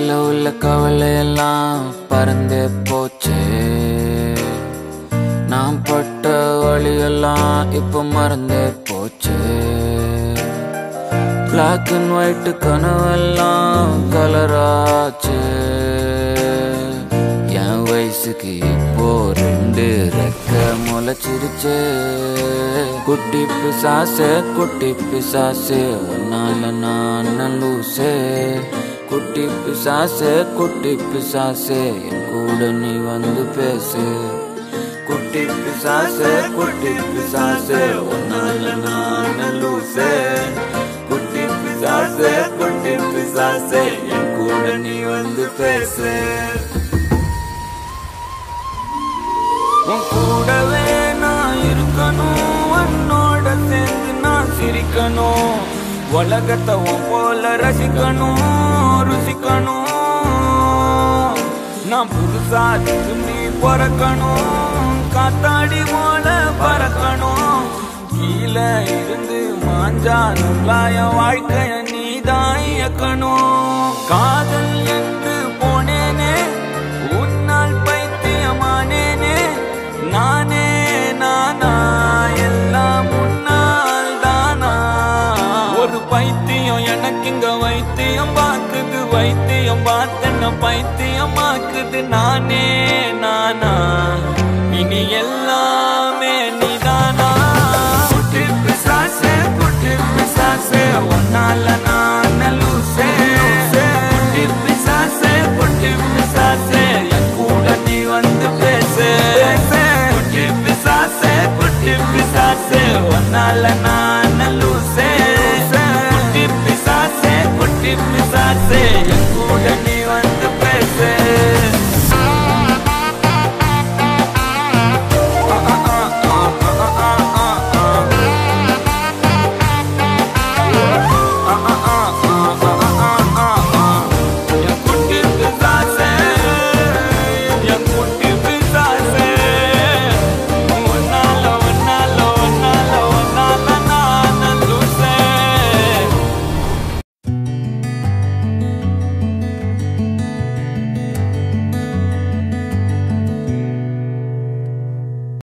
மனசுல உள்ள கவலையெல்லாம் பறந்தே போச்சே நான் பட்ட வழியெல்லாம் இப்ப மறந்தே போச்சே பிளாக் அண்ட் ஒயிட் கனவெல்லாம் கலராச்சு என் வயசுக்கு இப்போ ரெண்டு ரெக்க முளைச்சிருச்சே குட்டி பிசாசே குட்டி பிசாசே உன்னால நான் லூசே குட்டி பிசாசே குட்டி பிசாசே என் கூட நீ வந்து பேசு குட்டி பிசாசே குட்டி பிசாசே உன்னால நான் லூசே குட்டி பிசாசே குட்டி பிசாசே என் கூட நீ வந்து பேசு உன் கூடவே நான் இருக்கணும் உன்னோட சேர்ந்து நான் சிரிக்கணும் உலகத்தை உன் போல ரசிக்கணும் ருசிக்கணும் நான் புதுசா திரும்பி பிறக்கணும் காத்தாடி போல பறக்கணும் கீழே இருந்து மாஞ்சா நல்லாய வாழ்க்கைய நீதான் இயக்கணும் காதல் என்று போனேனே உன்னால் பைத்தியமானேனே நானே நானா எல்லாம் முன்னால் தானா ஒரு பைத்தியம் எனக்கு இங்க வைத்தியம் பார்க்குது வைத்தியம் பார்த்தென்ன பைத்தியமாக்குது நானே நானா இனி எல்லாமே நீதானா குட்டி பிசாசே குட்டி பிசாசே ஒன்னால நான் லூசே குட்டி பிசாசே குட்டி பிசாசே என் கூட நீ வந்து பேசு குட்டி பிசாசே குட்டி பிசாசே ஒன்னால நான்